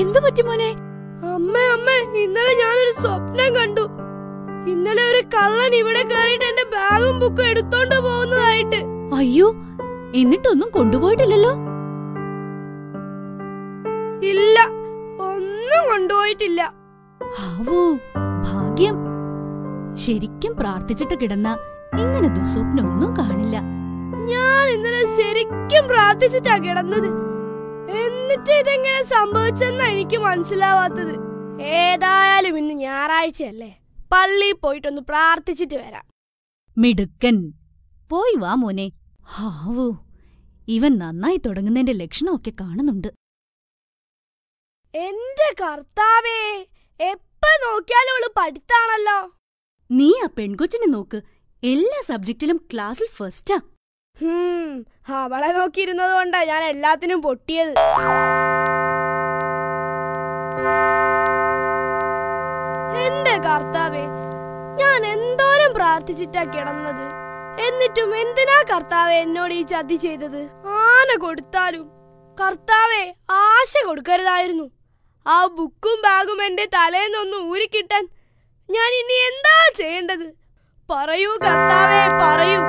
എന്തു പറ്റി മോനെ അമ്മ അമ്മ ഇന്നലെ ഞാനൊരു സ്വപ്നം കണ്ടു ഇന്നലെ ഒരു കള്ളൻ ഇവിടെ കയറിയിട്ട് എന്റെ ബാഗും ബുക്കും എടുത്തോണ്ട് പോകുന്നതായിട്ട് അയ്യോ എന്നിട്ടൊന്നും കൊണ്ടുപോയിട്ടില്ലല്ലോ ഇല്ല ഒന്നും കൊണ്ടുപോയിട്ടില്ല ആവൂ ഭാഗ്യം ശരിക്കും പ്രാർത്ഥിച്ചിട്ട് കിടന്ന ഇങ്ങനെ ദുസ്വപ്നൊന്നും കാണില്ല ഞാൻ ഇന്നലെ ശരിക്കും പ്രാർത്ഥിച്ചിട്ടാ കിടന്നത് എന്നിട്ട് ഇതെങ്ങനെ സംഭവിച്ചെന്നാ എനിക്ക് മനസ്സിലാവാത്തത് ഏതായാലും ഇന്ന് ഞായറാഴ്ചയല്ലേ പള്ളിയിൽ പോയിട്ടൊന്ന് പ്രാർത്ഥിച്ചിട്ട് വരാം മിടുക്കൻ പോയി വാ മോനെ ഹാവൂ ഇവൻ നന്നായി തുടങ്ങുന്നതിന്റെ ലക്ഷണമൊക്കെ കാണുന്നുണ്ട് എന്റെ കർത്താവേ എപ്പ നോക്കിയാലും അവള് പഠിത്താണല്ലോ നീ ആ പെൺകൊച്ചിനെ നോക്ക് എല്ലാ സബ്ജക്റ്റിലും ക്ലാസ്സിൽ ഫസ്റ്റാ ഹും അവളെ നോക്കിയിരുന്നത് കൊണ്ടാ ഞാൻ എല്ലാത്തിനും പൊട്ടിയത് എന്റെ കർത്താവേ ഞാൻ എന്തോരം പ്രാർത്ഥിച്ചിട്ടാ കിടന്നത് എന്നിട്ടും എന്തിനാ കർത്താവെ എന്നോട് ഈ ചതി ചെയ്തത് ആന കൊടുത്താലും കർത്താവെ ആശ കൊടുക്കരുതായിരുന്നു ആ ബുക്കും ബാഗും എന്റെ തലേന്നൊന്ന് ഊരിക്കിട്ടാൻ ഞാൻ ഇനി എന്താ ചെയ്യേണ്ടത് പറയൂ കർത്താവേ പറയൂ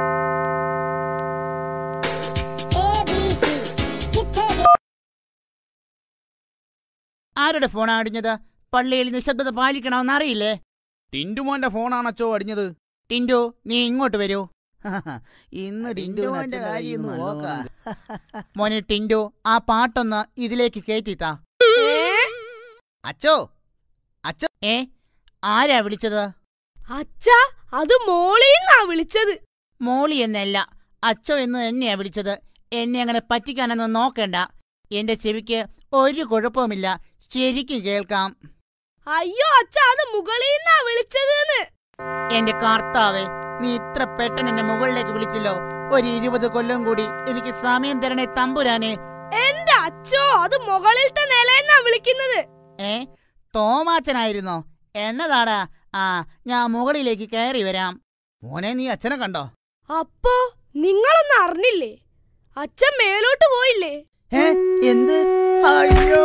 ആരുടെ ഫോണാ അടിഞ്ഞത് പള്ളിയിൽ നിശബ്ദത പാലിക്കണമെന്ന് അറിയില്ലേ ടിൻറ്റുമോന്റെ ഫോണാണച്ചോ അടിഞ്ഞത് ടിൻഡു നീ ഇങ്ങോട്ട് വരൂ ഇന്ന് ടിൻഡുവിന്റെ കാര്യം ഒന്ന് നോക്കാ. നോക്കാം മോനെ ടിൻഡു ആ പാട്ടൊന്ന് ഇതിലേക്ക് കേറ്റിത്താ ഏ? അച്ചോ അച്ചോ ഏ ആരാ വിളിച്ചത് അച്ഛാ അത് മോളീന്നാ വിളിച്ചത് മോളി എന്നല്ല അച്ചോ എന്ന് എന്നെയാ വിളിച്ചത് എന്നെ അങ്ങനെ പറ്റിക്കാനൊന്നും നോക്കണ്ട എന്റെ ചെവിക്ക് ഒരു കുഴപ്പവുമില്ല ശരിക്കും കേൾക്കാം അയ്യോ അച്ഛാ അത് മുകളീന്നാ വിളിച്ചത് എന്റെ കർത്താവേ നീ ഇത്ര പെട്ടെന്ന് എന്നെ മുകളിലേക്ക് വിളിച്ചല്ലോ ഒരു ഇരുപത് കൊല്ലം കൂടി എനിക്ക് സമയം തരണേ തമ്പുരാനെ എന്റെ അച്ഛോ അത് മുകളിലത്തെ നിലയെന്നാ വിളിക്കുന്നത് ഏ തോമാച്ചനായിരുന്നോ എന്നതാടാ ആ ഞാൻ മുകളിലേക്ക് കയറി വരാം മോനെ നീ അച്ഛനെ കണ്ടോ അപ്പോ നിങ്ങളൊന്നും അറിഞ്ഞില്ലേ അച്ഛൻ മേലോട്ട് പോയില്ലേ ഏ എന്ത് അയ്യോ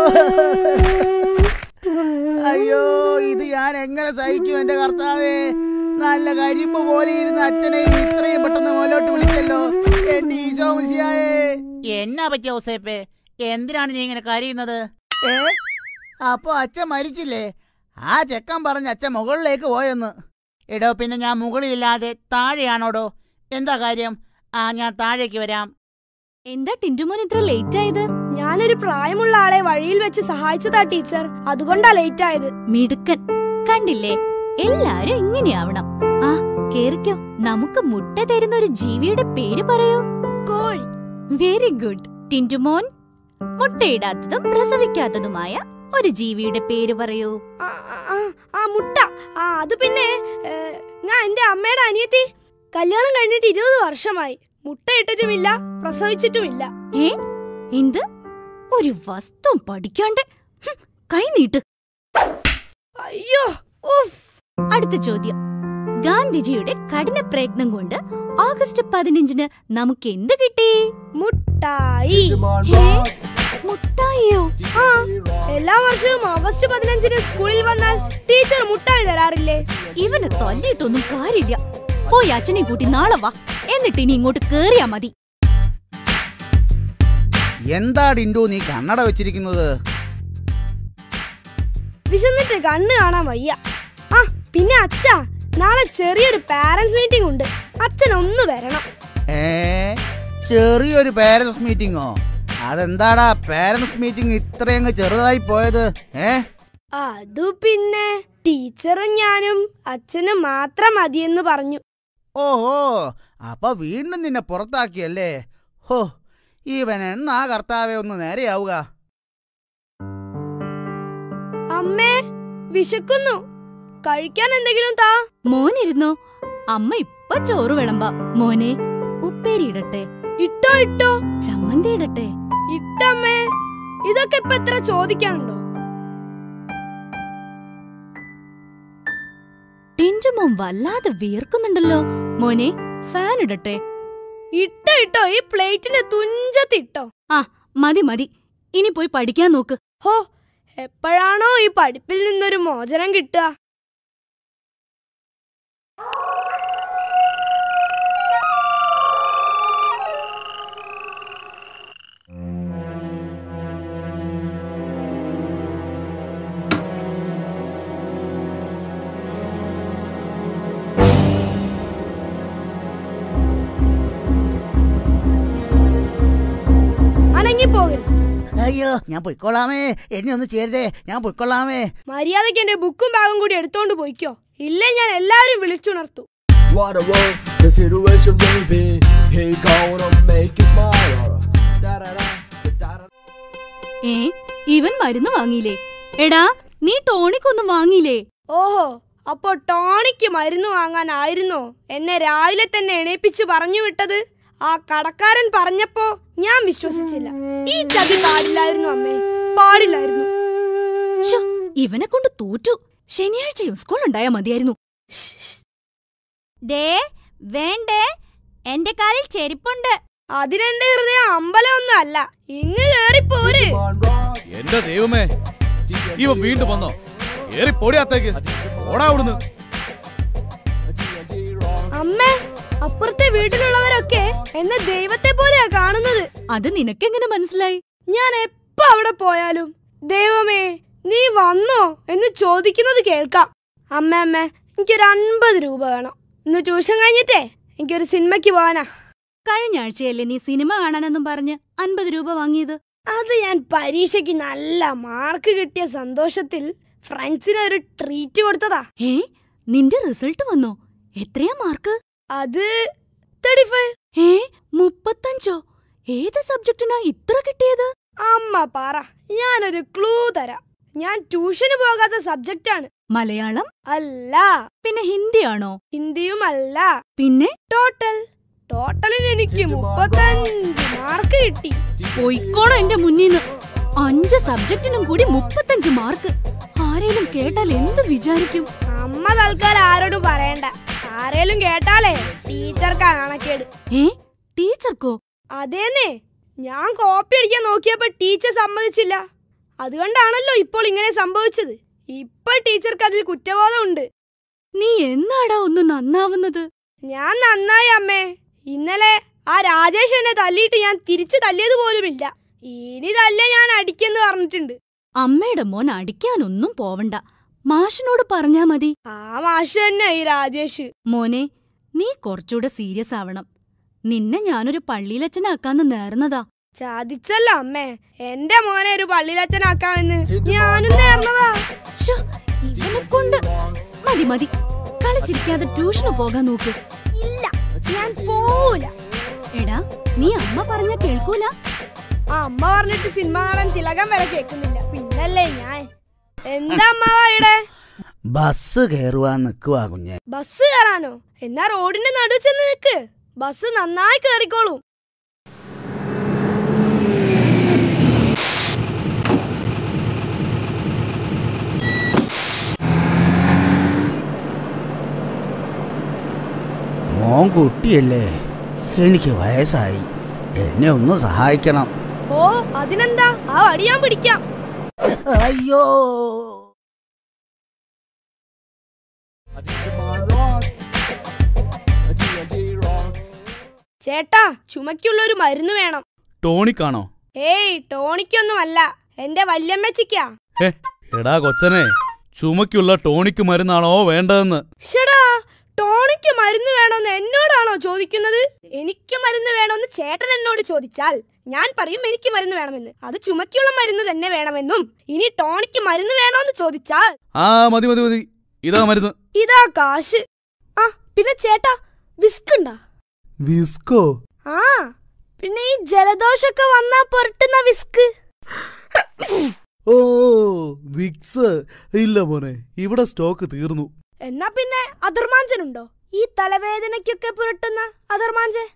അയ്യോ ഇത് ഞാൻ എങ്ങനെ സഹിക്കും എന്റെ കർത്താവേ നല്ല കരിമ്പ് പോലെ ഇരുന്ന അച്ഛനെ നീ ഇത്രയും പെട്ടെന്ന് മോലോട്ട് വിളിച്ചല്ലോ എന്റെ ഈശോ മിശിഹായേ എന്നാ പറ്റിയ ഔസേപ്പേ എന്തിനാണ് നീ ഇങ്ങനെ കരയുന്നത് ഏ അപ്പൊ അച്ഛൻ മരിച്ചില്ലേ ആ ചെക്കൻ പറഞ്ഞ അച്ഛൻ മുകളിലേക്ക് പോയെന്ന് എടോ പിന്നെ ഞാൻ മുകളിലില്ലാതെ താഴെയാണോടോ എന്താ കാര്യം ആ ഞാൻ താഴേക്ക് വരാം എന്താ ടിന്റുമോൻ ഇത്ര ലേറ്റ് ആയത് ഞാനൊരു പ്രായമുള്ള ആളെ വഴിയിൽ വെച്ച് സഹായിച്ചതാ ടീച്ചർ അതുകൊണ്ടാ ലേറ്റ് ആയത് മിടുക്കൻ കണ്ടില്ലേ എല്ലാരും ഇങ്ങനെയാവണം ആ കേറിക്കോ നമുക്ക് മുട്ട തരുന്ന ഒരു ജീവിയുടെ പേര് പറയൂ കോഴി വെരി ഗുഡ് ടിന്റുമോൻ മുട്ടയിടാത്തതും പ്രസവിക്കാത്തതുമായ ഒരു ജീവിയുടെ പേര് പറയൂ ആ, ആ, ആ, ആ മുട്ട ആ അത് പിന്നെ ഏ, ഞാൻ എന്റെ അമ്മയുടെ അനിയത്തി കല്യാണം കഴിഞ്ഞിട്ട് ഇരുപത് വർഷമായി മുട്ട ഇട്ടിട്ടുമില്ല പ്രസവിച്ചിട്ടുമില്ല ഏ എന്ത് ഒരു വസ്തു പഠിക്കാണ്ട് ഹും, കൈ നീട്ട് അയ്യോ ഉഫ് അടുത്ത ചോദ്യം ഗാന്ധിജിയുടെ കഠിന പ്രയത്നം കൊണ്ട് ഓഗസ്റ്റ് പതിനഞ്ചിന് നമുക്ക് എന്ത് കിട്ടി മുട്ടായി ഏ? മുട്ടായിയോ ആ എല്ലാ വർഷവും ഓഗസ്റ്റ് പതിനഞ്ചിന് സ്കൂളിൽ വന്നാൽ ടീച്ചർ മുട്ടായി തരാറില്ലേ ഇവന് തല്ലിയിട്ടൊന്നും കാര്യമില്ല പോയി അച്ഛനെ കൂട്ടി നാളെ വാ എന്നിട്ട് ഇനി ഇങ്ങോട്ട് കേറിയാ മതി എന്താ ഡിൻഡു നീ കണ്ണട വെച്ചിരിക്കുന്നത് വിശന്നിട്ട് കണ്ണ് കാണാൻ വയ്യ ആ പിന്നെ അച്ഛാ നാളെ ചെറിയൊരു പാരന്റ്സ് മീറ്റിംഗ് ഉണ്ട് അച്ഛൻ ഒന്ന് വരണം ഏ ചെറിയൊരു പാരന്റ്സ് മീറ്റിങ്ങോ അതെന്താടാ പാരന്റ്സ് മീറ്റിംഗ് ഇത്രയങ്ങ് ചെറുതായി പോയത് ഏ അതു പിന്നെ ടീച്ചറും ഞാനും അച്ഛനും മാത്രം മതിയെന്ന് പറഞ്ഞു ഓഹോ അപ്പൊ വീണ്ടും നിന്നെ പുറത്താക്കിയല്ലേ ഹോ ഇവൻ എന്നാ കർത്താവെ ഒന്ന് നേരെയാവുക അമ്മേ വിശക്കുന്നു കഴിക്കാൻ എന്തെങ്കിലും താ മോനിരുന്നോ അമ്മ ഇപ്പൊ ചോറ് വിളമ്പാ മോനെ ഉപ്പേരി ഇടട്ടെ ഇട്ടോ ഇട്ടോ ചമ്മന്തി ഇടട്ടെ ഇട്ടമ്മേ ഇതൊക്കെ ഇപ്പൊ എത്ര ചോദിക്കാനുണ്ടോ ടിന്റുമോൻ വല്ലാതെ വിയർക്കുന്നുണ്ടല്ലോ മോനെ ഫാൻ ഇടട്ടെ ഇട്ടോ ഇട്ടോ ഈ പ്ലേറ്റിന്റെ തുഞ്ചത്തിട്ടോ ആ മതി മതി ഇനി പോയി പഠിക്കാൻ നോക്ക് ഹോ എപ്പോഴാണോ ഈ പഠിപ്പിൽ നിന്നൊരു മോചനം കിട്ടുക അനങ്ങിപ്പോകരുത് അയ്യോ ഞാൻ പൊയ്ക്കൊള്ളാമേ എന്നെ ഒന്ന് ചേരുതേ ഞാൻ പൊയ്ക്കൊള്ളാമേ മര്യാദയ്ക്ക് എന്റെ ബുക്കും ബാഗും കൂടി എടുത്തോണ്ട് പോയിക്കോ ഇല്ലേ ഞാൻ എല്ലാവരും വിളിച്ചുണർത്തു What a world the situation will be. He gonna make you smile. Da da da da da. ഏ ഇവൻ മരുന്ന് വാങ്ങിയില്ലേ എടാ നീ ടോണിക്കൊന്നും വാങ്ങിയില്ലേ ഓഹോ അപ്പോ ടോണിക്ക് മരുന്ന് വാങ്ങാനായിരുന്നോ എന്നെ രാവിലെ തന്നെ എണീപ്പിച്ച് പറഞ്ഞു വിട്ടത് ആ കടക്കാരൻ പറഞ്ഞപ്പോ ഞാൻ വിശ്വസിച്ചില്ല ഈ ചതി പാടില്ലായിരുന്നു അമ്മേ പാടില്ലായിരുന്നു ശോ, ഇവനെ കൊണ്ട് തോറ്റു ശനിയാഴ്ചയും സ്കൂൾ ഉണ്ടായാ മതിയായിരുന്നു ദേ വേണ്ടേ എന്റെ കാലിൽ ചെരുപ്പുണ്ട് അതിനെന്റെ ഹൃദയം അമ്പലമൊന്നും അല്ല ഇങ്ങ് കേറിപ്പോര് On rock. എന്റെ ദൈവമേ ഇവ വീണ്ടും വന്നോ ഏറി പൊടിയാത്തേക്ക് ഓടാ അവിടുന്ന് TNT rock. അമ്മേ അപ്പുറത്തെ വീട്ടിലുള്ളവരൊക്കെ എന്നെ ദൈവത്തെ പോലെയാ കാണുന്നത് അത് നിനക്കെങ്ങനെ മനസ്സിലായി ഞാൻ എപ്പോ അവിടെ പോയാലും ദൈവമേ നീ വന്നോ എന്ന് ചോദിക്കുന്നത് കേൾക്കാം അമ്മ അമ്മ എനിക്കൊരു അൻപത് രൂപ വേണം ഇന്ന് ട്യൂഷൻ കഴിഞ്ഞിട്ടേ എനിക്കൊരു സിനിമയ്ക്ക് പോവാനാ കഴിഞ്ഞ ആഴ്ചയല്ലേ നീ സിനിമ കാണാനെന്നും പറഞ്ഞ് അൻപത് രൂപ വാങ്ങിയത് അത് ഞാൻ പരീക്ഷയ്ക്ക് നല്ല മാർക്ക് കിട്ടിയ സന്തോഷത്തിൽ ഫ്രണ്ട്സിന് ഒരു ട്രീറ്റ് കൊടുത്തതാ ഏ നിന്റെ റിസൾട്ട് വന്നോ എത്രയാ മാർക്ക് അത് തേർട്ടി ഫൈവ് ഏ മുപ്പത്തഞ്ചോ ഏത് സബ്ജക്റ്റിനാ ഇത്ര കിട്ടിയത് അമ്മ പറ ഞാനൊരു ക്ലൂ തരാം ഞാൻ ട്യൂഷന് പോകാത്ത സബ്ജക്റ്റാണ് മലയാളം അല്ല പിന്നെ ഹിന്ദിയാണോ ഹിന്ദിയും അല്ല പിന്നെ ടോട്ടൽ ടോട്ടലിൽ എനിക്ക് മുപ്പത്തഞ്ച് മാർക്ക് കിട്ടി പോയിക്കോണോ എന്റെ മുന്നീന്ന് അഞ്ച് സബ്ജക്റ്റിനും കൂടി മുപ്പത്തഞ്ച് മാർക്ക് ആരേലും കേട്ടാൽ എന്ത് വിചാരിക്കും അമ്മ തൽക്കാലം ആരോടും പറയണ്ട ആരേലും കേട്ടാലേ ടീച്ചർക്കാ കണക്കേട് ഏ ടീച്ചർക്കോ അതേന്നേ ഞാൻ കോപ്പി അടിക്കാൻ നോക്കിയപ്പോ ടീച്ചർ സമ്മതിച്ചില്ല അതുകൊണ്ടാണല്ലോ ഇപ്പോൾ ഇങ്ങനെ സംഭവിച്ചത് ഇപ്പൊ ടീച്ചർക്ക് അതിൽ കുറ്റബോധമുണ്ട് നീ എന്നാടാ ഒന്ന് നന്നാവുന്നത് ഞാൻ നന്നായി അമ്മേ ഇന്നലെ ആ രാജേഷ് എന്നെ തല്ലിയിട്ട് ഞാൻ തിരിച്ചു തല്ലിയത് പോലുമില്ല ഇനി തല്ല ഞാൻ അടിക്കെന്ന് പറഞ്ഞിട്ടുണ്ട് അമ്മയുടെ മോൻ അടിക്കാനൊന്നും പോവണ്ട മാഷിനോട് പറഞ്ഞാ മതി ആ മാഷ് തന്നെ ഈ രാജേഷ് മോനെ നീ കുറച്ചുകൂടെ സീരിയസ് ആവണം നിന്നെ ഞാനൊരു പള്ളിയിലച്ഛനാക്കാന്ന് നേർന്നതാ ചതിച്ചല്ലോ അമ്മേ എന്റെ മോനെ ഒരു പള്ളിയിലച്ഛനാക്കാമെന്ന് ഞാനും നേർന്നതാ ശ്ശോ, ഇവനെ കൊണ്ട് മതി മതി കളിച്ചിരിക്കാതെ ട്യൂഷന് പോകാൻ നോക്ക് ഇല്ല ഞാൻ പോവൂല എടാ നീ അമ്മ പറഞ്ഞ കേൾക്കൂല ആ അമ്മ പറഞ്ഞിട്ട് സിനിമ കാണാൻ തിലകം വരെ കേൾക്കുന്നില്ല പിന്നല്ലേ ഞാൻ എന്താ അമ്മാവാ ഇവിടെ ബസ് കയറുവാൻ നിൽക്കുവാ കുഞ്ഞെ ബസ് കയറാനോ എന്നാ റോഡിന്റെ നടുവ് ചെന്ന് നിൽക്ക് ബസ് നന്നായി കേറിക്കോളും മോൻ കുട്ടിയല്ലേ എനിക്ക് വയസ്സായി എന്നെ ഒന്ന് സഹായിക്കണം ഓ അതിനെന്താ ആ വടി ഞാൻ പിടിക്കാം അയ്യോ On rocks. TNT rocks. ചേട്ടാ ചുമക്കുള്ള ഒരു മരുന്ന് വേണം ടോണിക്കാണോ ഏയ് ടോണിക്കൊന്നുമല്ല എന്റെ വല്യമ്മച്ചിക്കാ ഹേ എടാ കൊച്ചനെ ചുമക്കുള്ള ടോണിക്ക് മരുന്നാണോ വേണ്ടതെന്ന് ഷടാ ടോണിക്ക് മരുന്ന് വേണമെന്ന് എന്നോടാണോ ചോദിക്കുന്നത് എനിക്ക് മരുന്ന് വേണമെന്ന് ചേട്ടൻ എന്നോട് ചോദിച്ചാൽ ഞാൻ പറയും എനിക്ക് മരുന്ന് വേണമെന്ന് അത് ചുമക്കുള്ള മരുന്ന് തന്നെ വേണമെന്നും ഇനി ടോണിക്ക് മരുന്ന് വേണമെന്ന് ചോദിച്ചാൽ ആ മതി മതി മതി ഇതാ മരുന്ന് ഇതാ കാശ് ആ പിന്നെ ചേട്ടാ വിസ്ക് ഉണ്ടാ വിസ്കോ ആ പിന്നെ ഈ ജലദോഷമൊക്കെ വന്നാ പുരട്ടുന്ന വിസ്ക് ഓ വിക്സ് ഇല്ല മോനെ ഇവിടെ സ്റ്റോക്ക് തീർന്നു എന്നാ പിന്നെ അതർമാഞ്ചനുണ്ടോ ഈ തലവേദനയ്ക്കൊക്കെ പുരട്ടുന്ന അതർമാഞ്ചൻ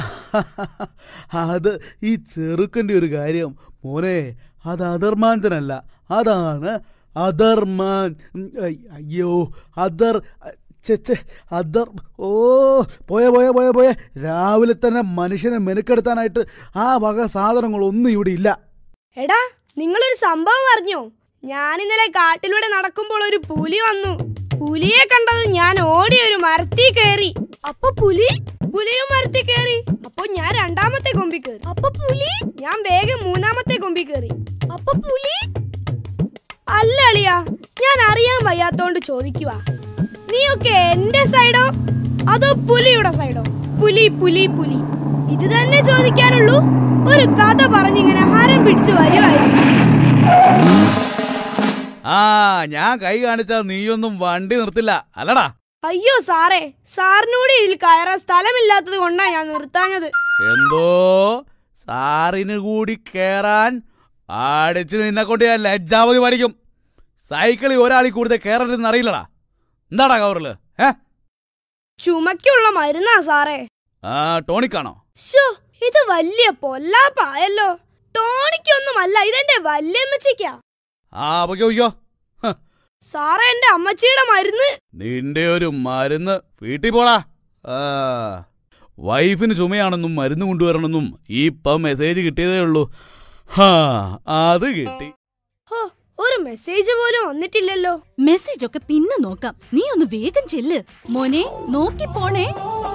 അത് ഈ ചെറുക്കന്റെ ഒരു കാര്യം മോനെ അത് അധർമാന്തനല്ല അതാണ് അധർമാൻ ഉം, ഐ- അയ്യോ അധർ ചെച്ചെ അധർ ഓ പോയ പോയ പോയ പോയ രാവിലെ തന്നെ മനുഷ്യനെ മെനുക്കെടുത്താനായിട്ട് ആ വക സാധനങ്ങളൊന്നും ഇവിടെ ഇല്ല എടാ നിങ്ങളൊരു സംഭവം അറിഞ്ഞോ ഞാൻ ഇന്നലെ കാട്ടിലൂടെ നടക്കുമ്പോൾ ഒരു പുലി വന്നു പുലിയെ കണ്ടത് ഞാൻ ഓടി ഒരു മരത്തിൽ കയറി അപ്പൊ പുലി പുലിയും മരത്തിൽ കയറി അപ്പൊ ഞാൻ രണ്ടാമത്തെ കൊമ്പി കയറി അപ്പൊ പുലി ഞാൻ വേഗം മൂന്നാമത്തെ കൊമ്പി കയറി അപ്പൊ പുലി അല്ല അളിയ ഞാൻ അറിയാൻ വയ്യാത്തോണ്ട് ചോദിക്കുക നീയൊക്കെ എന്റെ സൈഡോ അതോ പുലിയുടെ സൈഡോ പുലി പുലി പുലി ഇത് തന്നെ ചോദിക്കാനുള്ളൂ ഒരു കഥ പറഞ്ഞിങ്ങനെ ഹരം പിടിച്ചു വരുമായിരുന്നു ആ ഞാൻ കൈ കാണിച്ചാ നീയൊന്നും വണ്ടി നിർത്തില്ല അല്ലടാ അയ്യോ സാറേ സാറിനൂടെ ഇതിൽ കയറാൻ സ്ഥലമില്ലാത്തത് കൊണ്ടാ ഞാൻ നിർത്താഞ്ഞത് എന്തോ സാറിന് കൂടി കേറാൻ അടിച്ച് നിന്നെ കൊണ്ട് ഞാൻ ലജ്ജാവതി പഠിക്കും സൈക്കിളിൽ ഒരാളിൽ കൂടുതൽ കേറരുതെന്ന് അറിയില്ലടാ എന്താടാ കവറില് ഏ ചുമക്കുള്ള മരുന്നാ സാറേ ആ ടോണിക്കാണോ ഷോ ഇത് വലിയ പൊല്ലാപ്പായല്ലോ ടോണിക്കൊന്നുമല്ല ഇതെന്റെ വല്യമ്മച്ചിക്കാ ആ പൊയ്ക്കോ പൊയ്ക്കോ ഹ്, സാറേ എന്റെ അമ്മച്ചിയുടെ മരുന്ന് നിന്റെ ഒരു മരുന്ന് വീട്ടിൽ പോടാ ആ വൈഫിന് ചുമയാണെന്നും മരുന്ന് കൊണ്ടുവരണമെന്നും ഇപ്പം മെസ്സേജ് കിട്ടിയതേ ഉള്ളൂ ഹാ അത് കിട്ടി ഹോ ഒരു മെസ്സേജ് പോലും വന്നിട്ടില്ലല്ലോ മെസ്സേജ് ഒക്കെ പിന്നെ നോക്കാം നീ ഒന്ന് വേഗം ചെല്ല് മോനെ നോക്കി പോണേ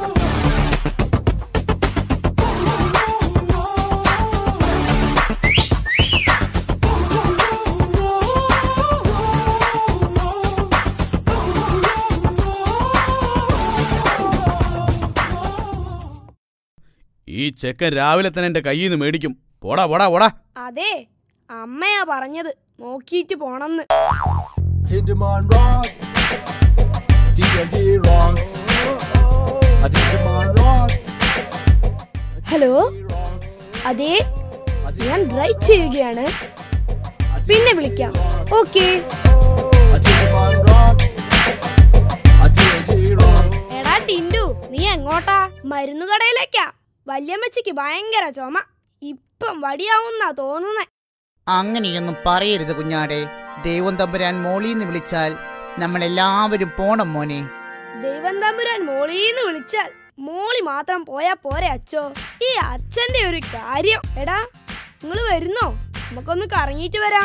ഈ ചെക്കൻ രാവിലെ തന്നെ എന്റെ കയ്യിൽ നിന്ന് മേടിക്കും പോടാ പോടാ പോടാ അതെ അമ്മയാ പറഞ്ഞത് നോക്കിയിട്ട് പോണെന്ന് Tinderman rocks. D&D rocks. A Tinderman rocks. Hello അതെ ഞാൻ ഡ്രൈവ് ചെയ്യുകയാണ് പിന്നെ വിളിക്കാം okay A Tinderman rocks. A D&D rocks. എടാ ടിൻഡു നീ എങ്ങോട്ടാ മരുന്നു കടയിലേക്കാ വല്യമ്മച്ചിക്ക് ഭയങ്കര ചുമ ഇപ്പം വടിയാവുന്നാ തോന്നുന്നേ അങ്ങനെയൊന്നും പറയരുത് കുഞ്ഞാടെ ദൈവം തമ്പുരാൻ മോളീന്ന് വിളിച്ചാൽ നമ്മളെല്ലാവരും പോണം മോനെ ദൈവം തമ്പുരാൻ മോളീന്ന് വിളിച്ചാൽ മോളി മാത്രം പോയാ പോരെ അച്ചോ ഈ അച്ഛന്റെ ഒരു കാര്യം എടാ നിങ്ങൾ വരുന്നോ നമുക്കൊന്ന് കറങ്ങിയിട്ട് വരാം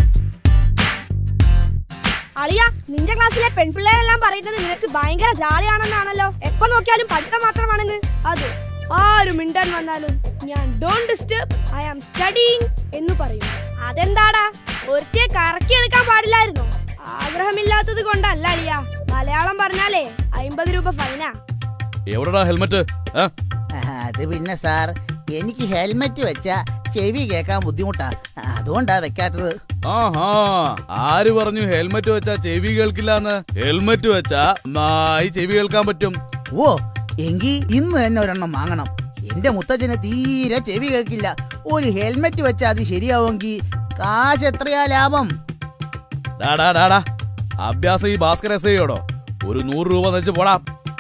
അളിയ നിന്റെ ക്ലാസ്സിലെ പെൺപിള്ളേരെല്ലാം പറയുന്നത് നിനക്ക് ഭയങ്കര ജാളിയാണെന്നാണല്ലോ എപ്പോ നോക്കിയാലും പഠിത്തം മാത്രമാണെന്ന് അത് ആരും മിണ്ടാൻ വന്നാലും ഞാൻ don't disturb I am studying എന്ന് പറയും അതെന്താടാ ഒരുത്തിയെ കറക്കി എടുക്കാൻ പാടില്ലായിരുന്നോ ആഗ്രഹമില്ലാത്തത് കൊണ്ടല്ല അളിയ മലയാളം പറഞ്ഞാലേ അമ്പത് രൂപ ഫൈനാ എവിടെടാ ഹെൽമെറ്റ് ഏ? അത് പിന്നെ സാർ എനിക്ക് ഹെൽമെറ്റ് വെച്ചാ ചെവി കേൾക്കാൻ ബുദ്ധിമുട്ടാ അതുകൊണ്ടാ വെക്കാത്തത് ആഹാ ആര് പറഞ്ഞു ഹെൽമെറ്റ് വെച്ചാ ചെവി കേൾക്കില്ലാന്ന് ഹെൽമെറ്റ് വെച്ചാ നന്നായി ചെവി കേൾക്കാൻ പറ്റും ഓ എങ്കി ഇന്ന് തന്നെ ഒരെണ്ണം വാങ്ങണം എന്റെ മുത്തച്ഛന് തീരെ ചെവി കേൾക്കില്ല ഒരു ഹെൽമെറ്റ് വെച്ചാ അത് ശരിയാവുമെങ്കിൽ കാശ് എത്രയാ ലാഭം ഡാടാ ഡാടാ അഭ്യാസം ഈ ഭാസ്കർ എസ് ഐയോടോ ഒരു നൂറ് രൂപ വെച്ച് പോടാ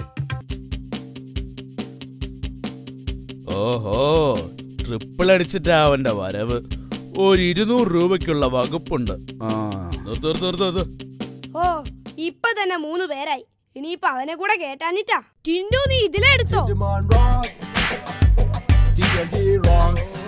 ഓഹോ ട്രിപ്പിൾ അടിച്ചിട്ടാ അവന്റെ വരവ് ഒരു ഇരുന്നൂറ് രൂപയ്ക്കുള്ള വകുപ്പുണ്ട് ആ നിർത്ത് നിർത്ത് നിർത്ത് നിർത്ത് ഓ ഇപ്പൊ തന്നെ മൂന്ന് പേരായി ഇനിയിപ്പൊ അവനെ കൂടെ കേട്ടാഞ്ഞിട്ടാ ടിൻഡു നീ ഇതിലെടുത്തോ Tinderman rocks. D&D rocks.